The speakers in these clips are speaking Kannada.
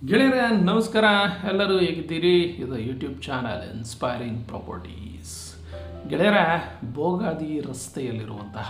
ಗೆಳೆಯರೆ ನಮಸ್ಕಾರ ಎಲ್ಲರೂ ಹೇಗಿದ್ದೀರಿ ಇದು ಯೂಟ್ಯೂಬ್ ಚಾನಲ್ ಇನ್ಸ್ಪೈರಿಂಗ್ ಪ್ರಾಪರ್ಟೀಸ್ ಗೆಳೆಯರ ಬೋಗಾದಿ ರಸ್ತೆಯಲ್ಲಿರುವಂತಹ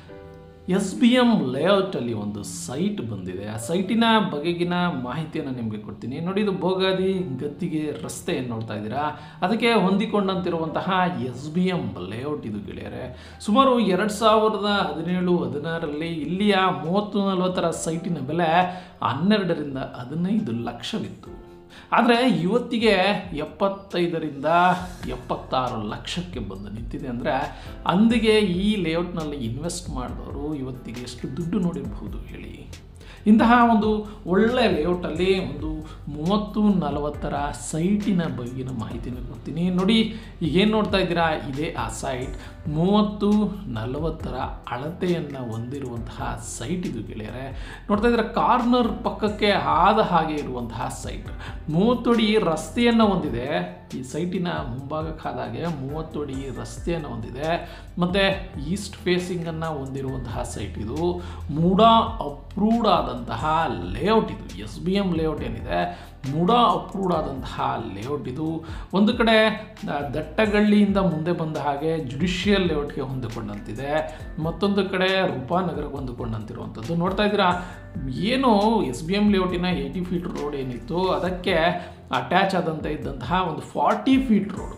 ಎಸ್ ಬಿ ಎಮ್ ಲೇಔಟಲ್ಲಿ ಒಂದು ಸೈಟ್ ಬಂದಿದೆ ಆ ಸೈಟಿನ ಬಗೆಗಿನ ಮಾಹಿತಿಯನ್ನು ನಿಮಗೆ ಕೊಡ್ತೀನಿ ನೋಡಿ ಇದು ಬೋಗಾದಿ ಗದ್ದಿಗೆ ರಸ್ತೆ ಏನು ನೋಡ್ತಾ ಇದ್ದೀರಾ ಅದಕ್ಕೆ ಹೊಂದಿಕೊಂಡಂತಿರುವಂತಹ ಎಸ್ ಬಿ ಎಮ್ ಲೇಔಟ್ ಇದು ಗೆಳೆಯರೆ ಸುಮಾರು ಎರಡು ಸಾವಿರದ ಹದಿನೇಳು ಹದಿನಾರರಲ್ಲಿ ಇಲ್ಲಿಯ ಮೂವತ್ತು ನಲವತ್ತರ ಸೈಟಿನ ಬೆಲೆ ಹನ್ನೆರಡರಿಂದ ಹದಿನೈದು ಲಕ್ಷವಿತ್ತು ಆದರೆ ಇವತ್ತಿಗೆ ಎಪ್ಪತ್ತೈದರಿಂದ ಎಪ್ಪತ್ತಾರು ಲಕ್ಷಕ್ಕೆ ಬಂದು ನಿಂತಿದೆ ಅಂದರೆ ಅಂದಿಗೆ ಈ ಲೇಔಟ್ನಲ್ಲಿ ಇನ್ವೆಸ್ಟ್ ಮಾಡಿದವರು ಇವತ್ತಿಗೆ ಎಷ್ಟು ದುಡ್ಡು ನೋಡಿರಬಹುದು ಹೇಳಿ ಇಂತಹ ಒಂದು ಒಳ್ಳೆ ಲೇಔಟಲ್ಲಿ ಒಂದು ಮೂವತ್ತು ನಲವತ್ತರ ಸೈಟಿನ ಬಗೆಗಿನ ಮಾಹಿತಿನ ಕೊಡ್ತೀನಿ ನೋಡಿ ಈಗೇನು ನೋಡ್ತಾ ಇದ್ದೀರಾ ಇದೇ ಆ ಸೈಟ್ ಮೂವತ್ತು ನಲವತ್ತರ ಅಳತೆಯನ್ನು ಹೊಂದಿರುವಂತಹ ಸೈಟ್ ಇದು ಗೆಳೆಯರೆ ನೋಡ್ತಾ ಇದ್ದೀರಾ ಕಾರ್ನರ್ ಪಕ್ಕಕ್ಕೆ ಆದ ಹಾಗೆ ಇರುವಂತಹ ಸೈಟ್ ಮೂವತ್ತು ಅಡಿ ರಸ್ತೆಯನ್ನು ಹೊಂದಿದೆ ಈ ಸೈಟಿನ ಮುಂಭಾಗಕ್ಕಾದಾಗೆ ಮೂವತ್ತು ಅಡಿ ರಸ್ತೆಯನ್ನು ಹೊಂದಿದೆ ಮತ್ತು ಈಸ್ಟ್ ಫೇಸಿಂಗನ್ನು ಹೊಂದಿರುವಂತಹ ಸೈಟ್ ಇದು ಮೂಡಾ ಅಪ್ರೂವ್ಡ್ ಆದಂತಹ ಲೇಔಟ್ ಇದು ಎಸ್ ಬಿ ಎಮ್ ಲೇಔಟ್ ಏನಿದೆ ಮೂಡಾ ಅಪ್ರೂವ್ಡ್ ಆದಂತಹ ಲೇಔಟ್ ಇದು ಒಂದು ಕಡೆ ಆ, ದಟ್ಟಗಳ್ಳಿಯಿಂದ ಮುಂದೆ ಬಂದ ಹಾಗೆ ಜುಡಿಷಿಯಲ್ ಲೇಔಟ್ಗೆ ಹೊಂದಿಕೊಂಡಂತಿದೆ ಮತ್ತೊಂದು ಕಡೆ ರೂಪಾನಗರಕ್ಕೆ ಹೊಂದಿಕೊಂಡಂತಿರುವಂಥದ್ದು ನೋಡ್ತಾ ಇದ್ದೀರಾ ಏನು ಎಸ್ ಬಿ ಎಮ್ ಲೇಔಟಿನ ಏಯ್ಟಿ ಫೀಟ್ ರೋಡ್ ಏನಿತ್ತು ಅದಕ್ಕೆ ಅಟ್ಯಾಚ್ ಆದಂತೆ ಇದ್ದಂತಹ ಒಂದು ಫಾರ್ಟಿ ಫೀಟ್ ರೋಡ್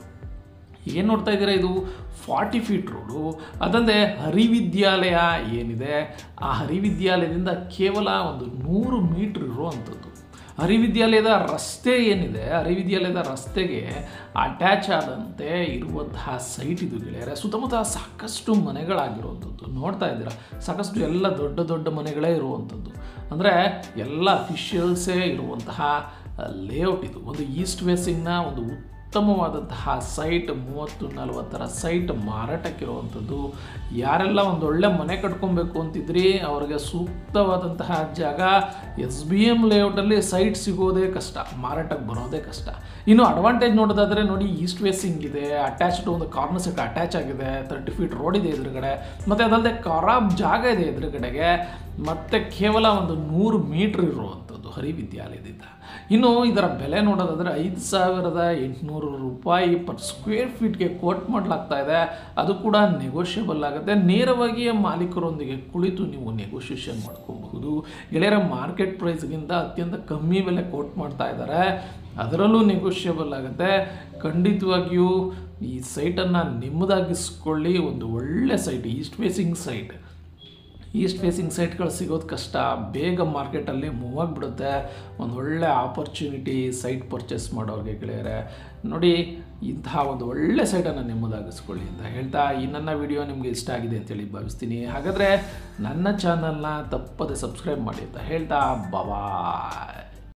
ಏನು ನೋಡ್ತಾ ಇದ್ದೀರಾ ಇದು ಫಾರ್ಟಿ ಫೀಟ್ ರೋಡು ಅದಲ್ಲದೆ ಹರಿವಿದ್ಯಾಲಯ ಏನಿದೆ ಆ ಹರಿವಿದ್ಯಾಲಯದಿಂದ ಕೇವಲ ಒಂದು ನೂರು ಮೀಟ್ರ್ ಇರುವಂಥದ್ದು ಹರಿವಿದ್ಯಾಲಯದ ರಸ್ತೆ ಏನಿದೆ ಹರಿವಿದ್ಯಾಲಯದ ರಸ್ತೆಗೆ ಅಟ್ಯಾಚ್ ಆದಂತೆ ಇರುವಂತಹ ಸೈಟ್ ಇದು ಗೆಳೆಯರೆ ಸುತ್ತಮುತ್ತ ಸಾಕಷ್ಟು ಮನೆಗಳಾಗಿರುವಂಥದ್ದು ನೋಡ್ತಾ ಇದ್ದೀರಾ ಸಾಕಷ್ಟು ಎಲ್ಲ ದೊಡ್ಡ ದೊಡ್ಡ ಮನೆಗಳೇ ಇರುವಂಥದ್ದು ಅಂದರೆ ಎಲ್ಲ ಅಫಿಷಿಯಲ್ಸೇ ಇರುವಂತಹ ಲೇಔಟ್ ಇದು ಒಂದು ಈಸ್ಟ್ ವೇಸಿಂಗ್ನ ಒಂದು ಉತ್ತಮವಾದಂತಹ ಸೈಟ್ ಮೂವತ್ತು ನಲವತ್ತರ ಸೈಟ್ ಮಾರಾಟಕ್ಕಿರುವಂಥದ್ದು ಯಾರೆಲ್ಲ ಒಂದು ಒಳ್ಳೆ ಮನೆ ಕಟ್ಕೊಬೇಕು ಅಂತಿದ್ರಿ ಅವ್ರಿಗೆ ಸೂಕ್ತವಾದಂತಹ ಜಾಗ ಎಸ್ ಬಿ ಎಮ್ ಲೇಔಟಲ್ಲಿ ಸೈಟ್ ಸಿಗೋದೇ ಕಷ್ಟ ಮಾರಾಟಕ್ಕೆ ಬರೋದೇ ಕಷ್ಟ ಇನ್ನು ಅಡ್ವಾಂಟೇಜ್ ನೋಡೋದಾದರೆ ನೋಡಿ ಈಸ್ಟ್ ವೇಸಿಂಗ್ ಇದೆ ಅಟ್ಯಾಚ್ಡ್ ಒಂದು ಕಾರ್ನರ್ ಸೆಟ್ ಅಟ್ಯಾಚ್ ಆಗಿದೆ ತರ್ಟಿ ಫೀಟ್ ರೋಡ್ ಇದೆ ಎದುರುಗಡೆ ಮತ್ತು ಅದಲ್ಲದೆ ಖರಾಬ್ ಜಾಗ ಇದೆ ಎದುರುಗಡೆಗೆ ಮತ್ತು ಕೇವಲ ಒಂದು ನೂರು ಮೀಟ್ರ್ ಇರುವಂಥದ್ದು ಹರಿವಿದ್ಯಾಲಯದಿಂದ ಇನ್ನು ಇದರ ಬೆಲೆ ನೋಡೋದಾದರೆ ಐದು ಸಾವಿರದ ಎಂಟುನೂರು ರೂಪಾಯಿ ಪರ್ ಸ್ಕ್ವೇರ್ ಫೀಟ್ಗೆ ಕೋಟ್ ಮಾಡಲಾಗ್ತಾ ಇದೆ ಅದು ಕೂಡ ನೆಗೋಷಿಯಬಲ್ ಆಗುತ್ತೆ ನೇರವಾಗಿ ಮಾಲೀಕರೊಂದಿಗೆ ಕುಳಿತು ನೀವು ನೆಗೋಷಿಯೇಷನ್ ಮಾಡ್ಕೋಬಹುದು ಗೆಳೆಯರ ಮಾರ್ಕೆಟ್ ಪ್ರೈಸ್ಗಿಂತ ಅತ್ಯಂತ ಕಮ್ಮಿ ಬೆಲೆ ಕೋಟ್ ಮಾಡ್ತಾ ಇದ್ದಾರೆ ಅದರಲ್ಲೂ ನೆಗೋಷಿಯಬಲ್ ಆಗುತ್ತೆ ಖಂಡಿತವಾಗಿಯೂ ಈ ಸೈಟನ್ನು ನಿಮ್ಮದಾಗಿಸ್ಕೊಳ್ಳಿ ಒಂದು ಒಳ್ಳೆ site east facing site east facing ಸೈಟ್ಗಳು ಸಿಗೋದು ಕಷ್ಟ ಬೇಗ ಮಾರ್ಕೆಟಲ್ಲಿ ಮೂವ್ ಆಗಿಬಿಡುತ್ತೆ ಒಂದು ಒಳ್ಳೆ ಆಪರ್ಚುನಿಟಿ ಸೈಟ್ ಪರ್ಚೇಸ್ ಮಾಡೋರಿಗೆ ಗೆಳೆಯರೆ ನೋಡಿ ಇಂತಹ ಒಂದು ಒಳ್ಳೆ ಸೈಟನ್ನು ನಿಮ್ಮದಾಗಿಸ್ಕೊಳ್ಳಿ ಅಂತ ಹೇಳ್ತಾ ಈ ನನ್ನ ವಿಡಿಯೋ ನಿಮಗೆ ಇಷ್ಟ ಆಗಿದೆ ಅಂತೇಳಿ ಭಾವಿಸ್ತೀನಿ ಹಾಗಾದರೆ ನನ್ನ ಚಾನಲ್ನ ತಪ್ಪದೆ ಸಬ್ಸ್ಕ್ರೈಬ್ ಮಾಡಿ ಅಂತ ಹೇಳ್ತಾ ಬಾಯ್